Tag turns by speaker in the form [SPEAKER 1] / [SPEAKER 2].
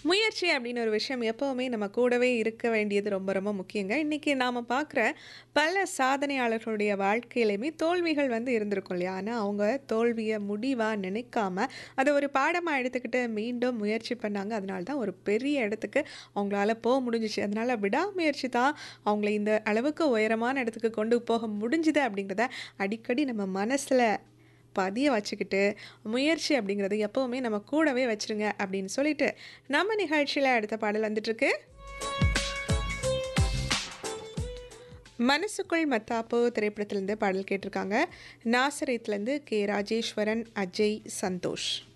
[SPEAKER 1] முயற்சி அப்படின்னு ஒரு விஷயம் எப்பவுமே நம்ம கூடவே இருக்க வேண்டியது ரொம்ப ரொம்ப முக்கியங்க. இன்னைக்கு நாம பார்க்குற பல சாதனையாளர்களுடைய வாழ்க்கையிலயுமே தோல்விகள் வந்து இருந்திருக்கும் இல்லையா? ஆனா அவங்க தோல்விய முடிவா நினைக்காம, அத ஒரு பாடமா எடுத்துக்கிட்டு மீண்டும் முயற்சி பண்ணாங்க. அதனால தான் ஒரு பெரிய இடத்துக்கு அவங்களால போ முடிஞ்சுச்சு. அதனால விடாமுயற்சி தான் அவங்கள இந்த அளவுக்கு உயரமான இடத்துக்கு கொண்டு போக முடிஞ்சுது அப்படிங்கிறத அடிக்கடி நம்ம மனசுல பதிய வச்சுக்கிட்டு, முயற்சி அப்படிங்கிறது எப்பவுமே நம்ம கூடவே வச்சுருங்க அப்படின்னு சொல்லிட்டு, நம்ம நிகழ்ச்சியில அடுத்த பாடல் வந்துட்டுருக்கு. மனசுக்குள் மத்தாப்பு திரைப்படத்திலேருந்து பாடல் கேட்டிருக்காங்க. நாசரேத்லேருந்து கே. ராஜேஸ்வரன், அஜய், சந்தோஷ்.